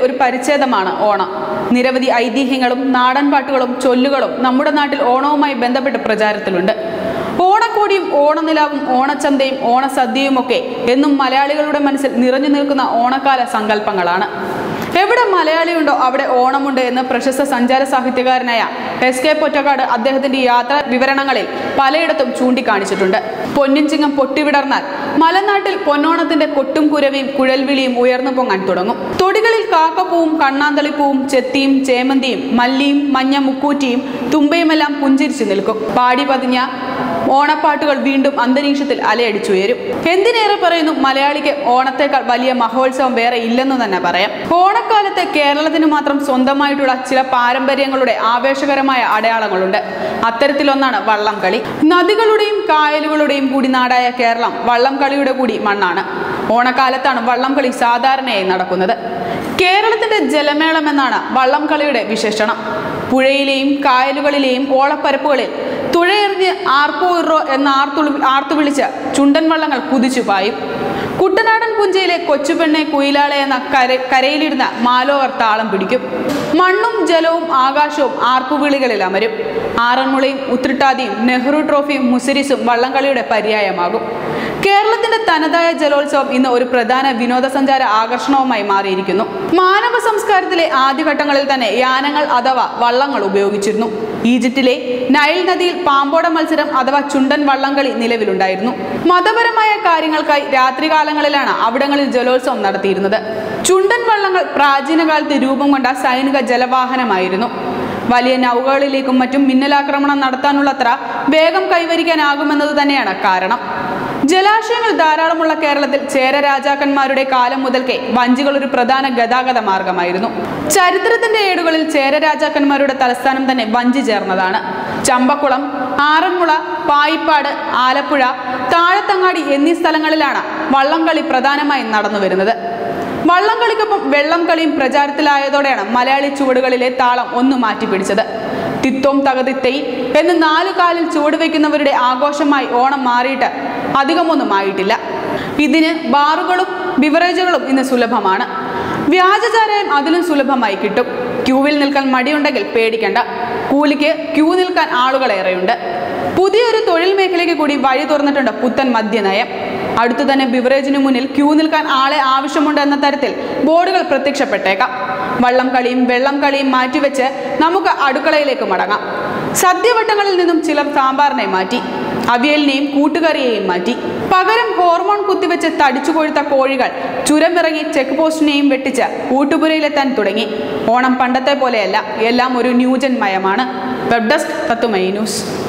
ഒരു പരിച്ഛേദമാണ് ഓണം നിരവധി ഐതിഹ്യങ്ങളും നാടൻ പാട്ടുകളും ചൊല്ലുകളും നമ്മുടെ നാട്ടിൽ ഓണവുമായി ബന്ധപ്പെട്ട് പ്രചാരത്തിലുണ്ട് ഓണക്കോടിയും ഓണനിലാവും ഓണച്ചന്തയും ഓണസദ്യയും ഒക്കെ എന്നും മലയാളികളുടെ മനസ്സിൽ നിറഞ്ഞു നിൽക്കുന്ന ഓണക്കാല സങ്കല്പങ്ങളാണ് എവിടെ മലയാളിയുണ്ടോ അവിടെ ഓണമുണ്ട് എന്ന് പ്രശസ്ത സഞ്ചാര സാഹിത്യകാരനായ എസ് കെ പൊറ്റക്കാട് അദ്ദേഹത്തിന്റെ യാത്രാ വിവരണങ്ങളിൽ പലയിടത്തും ചൂണ്ടിക്കാണിച്ചിട്ടുണ്ട് പൊന്നിൻ ചിങ്ങം പൊട്ടിവിടർന്നാൽ മലനാട്ടിൽ പൊന്നോണത്തിന്റെ കൊട്ടും കുരവിയും കുഴൽവിളിയും ഉയർന്നു പൊങ്ങാൻ തുടങ്ങും തൊടികളിൽ കാക്കപ്പൂവും കണ്ണാന്തളിപ്പൂവും ചെത്തിയും ചേമന്തിയും മല്ലിയും മഞ്ഞ മുക്കൂറ്റിയും തുമ്പയുമെല്ലാം പുഞ്ചിരിച്ചു നിൽക്കും പാടി പതിഞ്ഞ ഓണപ്പാട്ടുകൾ വീണ്ടും അന്തരീക്ഷത്തിൽ അലയടിച്ചുയരും എന്തിനേറെ പറയുന്നു മലയാളിക്ക് ഓണത്തേക്കാൾ വലിയ മഹോത്സവം വേറെ ഇല്ലെന്ന് തന്നെ പറയാം ഓണക്കാലത്ത് കേരളത്തിന് മാത്രം സ്വന്തമായിട്ടുള്ള ചില പാരമ്പര്യങ്ങളുടെ ആവേശകരമായ അടയാളങ്ങളുണ്ട് അത്തരത്തിലൊന്നാണ് വള്ളം കളി നദികളുടെയും കായലുകളുടെയും കൂടി നാടായ കേരളം വള്ളം കളിയുടെ കൂടി മണ്ണാണ് ഓണക്കാലത്താണ് വള്ളം കളി സാധാരണയായി നടക്കുന്നത് കേരളത്തിന്റെ ജലമേളം എന്നാണ് വള്ളം കളിയുടെ വിശേഷണം പുഴയിലെയും കായലുകളിലെയും ഓളപ്പരപ്പുകളിൽ തുഴയെറിഞ്ഞ് ആർപ്പോ ഇറോ എന്ന ആർത്തു ആർത്തു വിളിച്ച് ചുണ്ടൻ വള്ളങ്ങൾ കുതിച്ചു പായും കുട്ടനാടൻ പുഞ്ചയിലെ കൊച്ചുപെണ്ണെ കുയിലാളെ എന്ന കര കരയിലിരുന്ന മാലോവർ താളം പിടിക്കും മണ്ണും ജലവും ആകാശവും ആർപ്പുവിളികളിൽ അമരും ആറന്മുളയും ഉത്രിട്ടാതിയും നെഹ്റു ട്രോഫിയും മുസിരിസും വള്ളംകളിയുടെ പര്യായമാകും കേരളത്തിന്റെ തനതായ ജലോത്സവം ഇന്ന് ഒരു പ്രധാന വിനോദസഞ്ചാര ആകർഷണവുമായി മാറിയിരിക്കുന്നു മാനവ സംസ്കാരത്തിലെ ആദ്യഘട്ടങ്ങളിൽ തന്നെ യാനങ്ങൾ അഥവാ വള്ളങ്ങൾ ഉപയോഗിച്ചിരുന്നു ഈജിപ്തിലെ നൈൽ നദിയിൽ പാമ്പോട മത്സരം അഥവാ ചുണ്ടൻ വള്ളംകളി നിലവിലുണ്ടായിരുന്നു മതപരമായ കാര്യങ്ങൾക്കായി രാത്രികാലങ്ങളിലാണ് അവിടങ്ങളിൽ ജലോത്സവം നടത്തിയിരുന്നത് ചുണ്ടൻ വള്ളങ്ങൾ പ്രാചീന കാലത്ത് രൂപം കൊണ്ട സൈനിക ജലവാഹനമായിരുന്നു വലിയ നൗകകളിലേക്കും മറ്റും മിന്നലാക്രമണം നടത്താനുള്ളത്ര വേഗം കൈവരിക്കാനാകുമെന്നത് തന്നെയാണ് കാരണം ജലാശയങ്ങൾ ധാരാളമുള്ള കേരളത്തിൽ ചേര രാജാക്കന്മാരുടെ കാലം മുതൽക്കേ വഞ്ചികൾ ഒരു പ്രധാന ഗതാഗത മാർഗമായിരുന്നു ചരിത്രത്തിന്റെ ഏടുകളിൽ ചേര രാജാക്കന്മാരുടെ തലസ്ഥാനം തന്നെ വഞ്ചി ചേർന്നതാണ് ചമ്പക്കുളം ആറന്മുള പായിപ്പാട് ആലപ്പുഴ താഴത്തങ്ങാടി എന്നീ സ്ഥലങ്ങളിലാണ് വള്ളംകളി പ്രധാനമായും നടന്നു വരുന്നത് വള്ളംകളിക്കൊപ്പം വെള്ളം കളിയും പ്രചാരത്തിലായതോടെയാണ് മലയാളി ചുവടുകളിലെ താളം ഒന്ന് മാറ്റിപ്പിടിച്ചത് തിത്തോം തകതിത്തൈ എന്ന് നാലു കാലിൽ ചുവട് വയ്ക്കുന്നവരുടെ ആഘോഷമായി ഓണം മാറിയിട്ട് അധികമൊന്നും ആയിട്ടില്ല ഇതിന് ബാറുകളും ബിവറേജുകളും ഇന്ന് സുലഭമാണ് വ്യാജചാരായം അതിലും സുലഭമായി കിട്ടും ക്യൂവിൽ നിൽക്കാൻ മടിയുണ്ടെങ്കിൽ പേടിക്കണ്ട കൂലിക്ക് ക്യൂ നിൽക്കാൻ ആളുകളേറെയുണ്ട് പുതിയൊരു തൊഴിൽ മേഖലയ്ക്ക് കൂടി വഴി തുറന്നിട്ടുണ്ട് പുത്തൻ മദ്യനയം അടുത്തു തന്നെ ബിവറേജിന് മുന്നിൽ ക്യൂ നിൽക്കാൻ ആളെ ആവശ്യമുണ്ട് എന്ന തരത്തിൽ ബോർഡുകൾ പ്രത്യക്ഷപ്പെട്ടേക്കാം വള്ളം കളിയും വെള്ളം കളിയും മാറ്റിവെച്ച് നമുക്ക് അടുക്കളയിലേക്ക് മടങ്ങാം സദ്യവട്ടങ്ങളിൽ നിന്നും ചിലർ സാമ്പാറിനെ മാറ്റി അവിയലിനെയും കൂട്ടുകറിയെയും മാറ്റി പകരം ഹോർമോൺ കുത്തിവെച്ച് തടിച്ചു കൊഴുത്ത കോഴികൾ ചുരമിറങ്ങി ചെക്ക് പോസ്റ്റിനെയും വെട്ടിച്ച് ഊട്ടുപുരയിലെത്താൻ തുടങ്ങി ഓണം പണ്ടത്തെ പോലെയല്ല എല്ലാം ഒരു ന്യൂജൻ മയമാണ് വെബ് ഡെസ്ക് തത്തുമൈ ന്യൂസ്